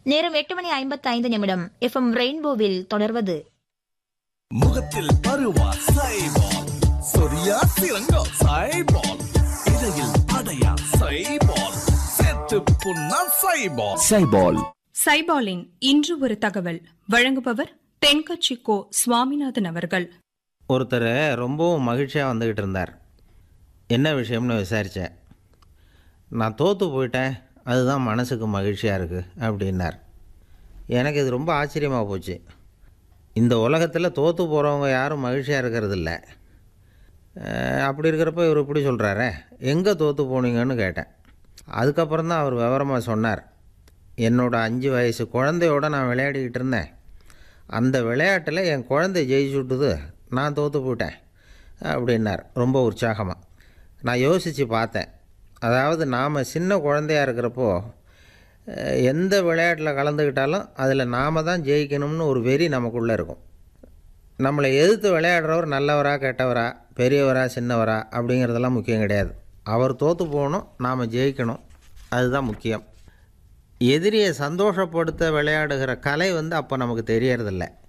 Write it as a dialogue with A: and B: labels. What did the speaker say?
A: நேரம் எட்டு மணி ஐம்பத்தி ஐந்து நிமிடம் எஃப்எம் ரெயின்போவில் தொடர்வது
B: முகத்தில் பருவா சைபால் சொரியா சிறங்கா சைபால் இடையில் அடையா சைபால் செத்து புண்ணா சைபால்
C: சைபால்
D: சைபாலின் இன்று ஒரு தகவல் வழங்குபவர் தென்கட்சி கோ சுவாமிநாதன் அவர்கள்
E: ஒருத்தர் ரொம்பவும் மகிழ்ச்சியாக வந்துக்கிட்டு இருந்தார் என்ன விஷயம்னு விசாரித்தேன் நான் தோற்று போயிட்டேன் அதுதான் மனசுக்கு மகிழ்ச்சியாக இருக்குது அப்படின்னார் எனக்கு இது ரொம்ப ஆச்சரியமாக போச்சு இந்த உலகத்தில் தோற்று போகிறவங்க யாரும் மகிழ்ச்சியாக இருக்கிறதில்ல அஹ், அப்படி இருக்கிறப்ப இவர் இப்படி சொல்கிறாரே எங்கே தோற்று போனீங்கன்னு கேட்டேன் அதுக்கப்புறம் தான் அவர் விவரமாக சொன்னார் என்னோட அஞ்சு வயசு குழந்தையோட நான் விளையாடிக்கிட்டு இருந்தேன் அந்த விளையாட்டில் என் குழந்தை ஜெயிச்சு விட்டுது நான் தோற்று போயிட்டேன் அப்படின்னார் ரொம்ப உற்சாகமாக நான் யோசித்து பார்த்தேன் அதாவது நாம் சின்ன குழந்தையா இருக்கிறப்போ அஹ், எந்த விளையாட்டில் கலந்துக்கிட்டாலும் அதில் நாம் தான் ஜெயிக்கணும்னு ஒரு வெறி நமக்குள்ளே இருக்கும் நம்மளை எதிர்த்து விளையாடுறவர் நல்லவரா கெட்டவரா பெரியவரா சின்னவரா அப்படிங்கிறதெல்லாம் முக்கியம் கிடையாது அவர் தோற்று போகணும் நாம் ஜெயிக்கணும் அதுதான் முக்கியம் எதிரியை சந்தோஷப்படுத்த விளையாடுகிற கலை வந்து அப்போ நமக்கு தெரியறதில்ல